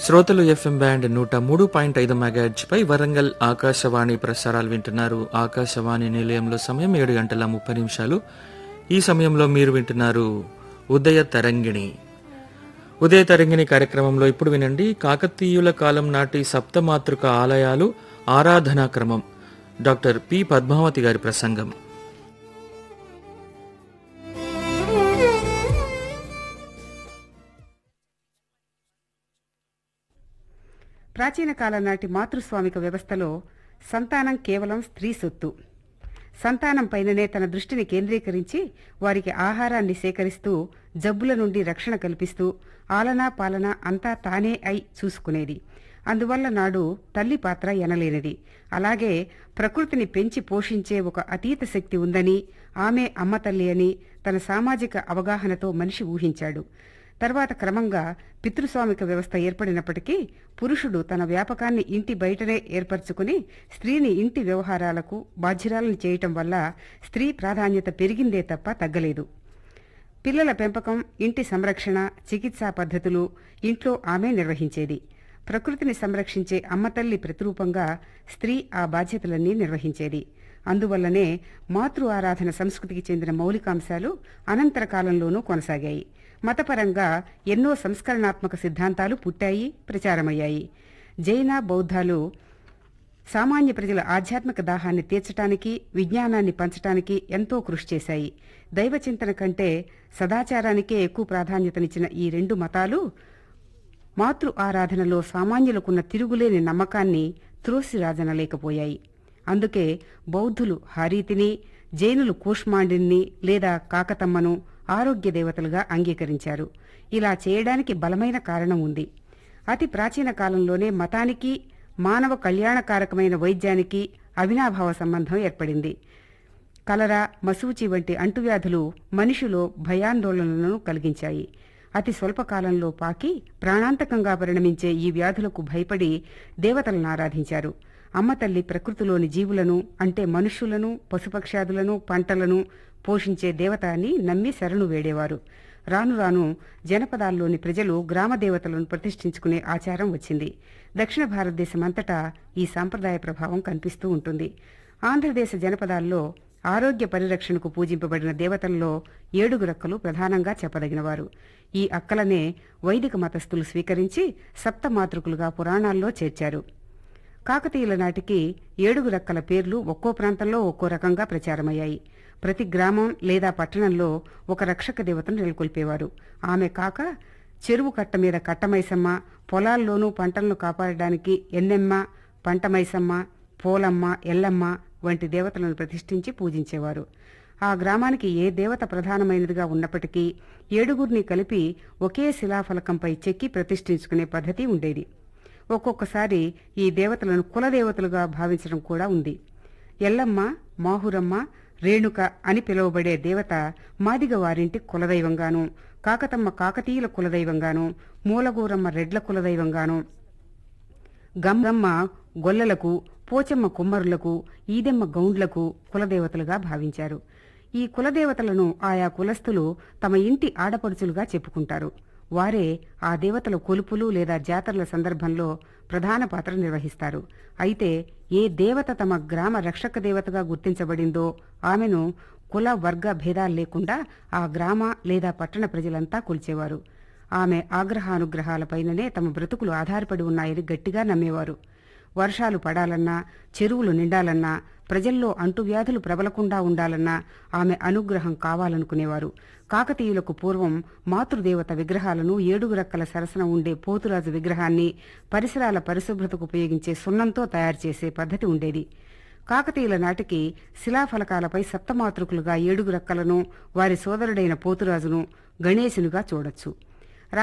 శ్రోతలు FM band నూట మూడు పాయింట్ ఐదు మెగాహెర్ట్జ్ పై వరంగల్ ఆకాశవాణి ప్రసారాలు వింటున్నారు ఆకాశవాణి నిలయంలో సమయం ఏడు గంటల ముప్పై నిమిషాలు ఈ సమయంలో మీరు వింటున్నారు ఉదయ తరంగిణి ఉదయ తరంగిణి కార్యక్రమంలో ఇప్పుడు వినండి కాకతీయుల కాలం నాటి సప్తమాతృక ఆలయాలు ఆరాధనా క్రమం డాక్టర్ పి పద్మావతి గారి ప్రసంగం ప్రాచీన కాలం నాటి మాతృస్వామిక వ్యవస్థలో సంతానం కేవలం స్త్రీ సొత్తు సంతానం పైననే తన దృష్టిని కేంద్రీకరించి వారికి ఆహారాన్ని సేకరిస్తూ జబ్బుల నుండి రక్షణ కల్పిస్తూ ఆలనా పాలన అంతా తానే అయి చూసుకునేది అందువల్ల నాడు తల్లి పాత్ర ఎనలేనిది అలాగే ప్రకృతిని పెంచి పోషించే ఒక అతీత శక్తి ఉందని ఆమె అమ్మ తల్లి అని తన సామాజిక అవగాహనతో మనిషి ఊహించాడు తర్వాత క్రమంగా పితృస్వామిక వ్యవస్థ ఏర్పడినప్పటికీ పురుషుడు తన వ్యాపకాన్ని ఇంటి బయటనే ఏర్పరచుకుని స్త్రీని ఇంటి వ్యవహారాలకు బాధ్యురాలను చేయటం వల్ల స్త్రీ ప్రాధాన్యత పెరిగిందే తప్ప తగ్గలేదు పిల్లల పెంపకం ఇంటి సంరక్షణ చికిత్సా పద్ధతులు ఇంట్లో ఆమె నిర్వహించేది ప్రకృతిని సంరక్షించే అమ్మతల్లి ప్రతిరూపంగా స్త్రీ ఆ బాధ్యతలన్నీ నిర్వహించేది అందువల్లనే మాతృ ఆరాధన సంస్కృతికి చెందిన మౌలికాంశాలు అనంతర కాలంలోనూ కొనసాగాయి మతపరంగా ఎన్నో సంస్కరణాత్మక సిద్ధాంతాలు పుట్టాయి ప్రచారమయ్యాయి జైన బౌద్ధాలు సామాన్య ప్రజల ఆధ్యాత్మిక దాహాన్ని తీర్చటానికి విజ్ఞానాన్ని పంచటానికి ఎంతో కృషి చేశాయి దైవచింతన కంటే సదాచారానికే ఎక్కువ ప్రాధాన్యతనిచ్చిన ఈ రెండు మతాలు మాతృ ఆరాధనలో సామాన్యులకున్న తిరుగులేని నమ్మకాన్ని త్రోసిరాజనలేకపోయాయి అందుకే బౌద్ధులు హారీతిని జైనులు కూష్మాండిని లేదా కాకతమ్మను ఆరోగ్య దేవతలుగా అంగీకరించారు ఇలా చేయడానికి బలమైన కారణం ఉంది అతి ప్రాచీన కాలంలోనే మతానికి మానవ కళ్యాణకారకమైన వైద్యానికి అవినాభావ సంబంధం ఏర్పడింది కలరా మసూచి వంటి అంటువ్యాధులు మనిషిలో భయాందోళనలను కలిగించాయి అతి స్వల్పకాలంలో పాకి ప్రాణాంతకంగా పరిణమించే ఈ వ్యాధులకు భయపడి దేవతలను ఆరాధించారు అమ్మతల్లి ప్రకృతిలోని జీవులను అంటే మనుష్యులను పశుపక్షాదులను పంటలను పోషించే దేవత అని నమ్మి శరణు వేడేవారు రాను రాను జనపదాల్లోని ప్రజలు గ్రామ దేవతలను ప్రతిష్ఠించుకునే ఆచారం వచ్చింది దక్షిణ భారతదేశం అంతటా ఈ సాంప్రదాయ ప్రభావం కనిపిస్తూ ఉంటుంది ఆంధ్రదేశ జనపదాల్లో ఆరోగ్య పరిరక్షణకు పూజింపబడిన దేవతల్లో ఏడుగురక్కలు ప్రధానంగా చెప్పదగినవారు ఈ అక్కలనే వైదిక మతస్థులు స్వీకరించి సప్తమాతృకులుగా పురాణాల్లో చేర్చారు కాకతీయుల నాటికి ఏడుగు రక్కల పేర్లు ఒక్కో ప్రాంతంలో ఒక్కో రకంగా ప్రచారమయ్యాయి ప్రతి గ్రామం లేదా పట్టణంలో ఒక రక్షక దేవతను నెలకొల్పేవారు ఆమె కాక చెరువు కట్ట మీద కట్టమైసమ్మ పొలాల్లోనూ పంటలను కాపాడడానికి ఎన్నెమ్మ పంటమైసమ్మ పోలమ్మ ఎల్లమ్మ వంటి దేవతలను ప్రతిష్ఠించి పూజించేవారు ఆ గ్రామానికి ఏ దేవత ప్రధానమైనదిగా ఉన్నప్పటికీ ఏడుగురిని కలిపి ఒకే శిలాఫలకంపై చెక్కి ప్రతిష్ఠించుకునే పద్ధతి ఉండేది ఒక్కొక్కసారి ఈ దేవతలను కులదేవతలుగా భావించడం కూడా ఉంది ఎల్లమ్మ మాహురమ్మ రేణుక అని పిలువబడే దేవత మాదిగ వారింటి కులదైవంగాను కాకతమ్మ కాకతీయుల కులదైవంగాను మూలగూరమ్మ రెడ్ల కులదైవంగాను గమ్మమ్మ గొల్లలకు పోచమ్మ కుమ్మరులకు ఈదెమ్మ గౌండ్లకు కులదేవతలుగా భావించారు ఈ కులదేవతలను ఆయా కులస్తులు తమ ఇంటి ఆడపడుచులుగా చెప్పుకుంటారు వారే ఆ దేవతల కొలుపులు లేదా జాతరల సందర్భంలో ప్రధాన పాత్ర నిర్వహిస్తారు అయితే ఏ దేవత తమ గ్రామ రక్షక దేవతగా గుర్తించబడిందో ఆమెను కుల వర్గ భేదాలు లేకుండా ఆ గ్రామ లేదా పట్టణ ప్రజలంతా కొలిచేవారు ఆమె ఆగ్రహానుగ్రహాలపైననే తమ బ్రతుకులు ఆధారపడి ఉన్నాయని గట్టిగా నమ్మేవారు వర్షాలు పడాలన్నా చెరువులు నిండాలన్నా ప్రజల్లో అంటువ్యాధులు ప్రబలకుండా ఉండాలన్నా ఆమె అనుగ్రహం కావాలనుకునేవారు కాకతీయులకు పూర్వం మాతృదేవత విగ్రహాలను ఏడుగు రక్కల సరసన ఉండే పోతురాజు విగ్రహాన్ని పరిసరాల పరిశుభ్రతకు ఉపయోగించే సున్నంతో తయారు చేసే పద్ధతి ఉండేది కాకతీయుల నాటికి శిలాఫలకాలపై సప్తమాతృకులుగా ఏడుగు రక్కలను వారి సోదరుడైన పోతురాజును గణేశునిగా చూడొచ్చు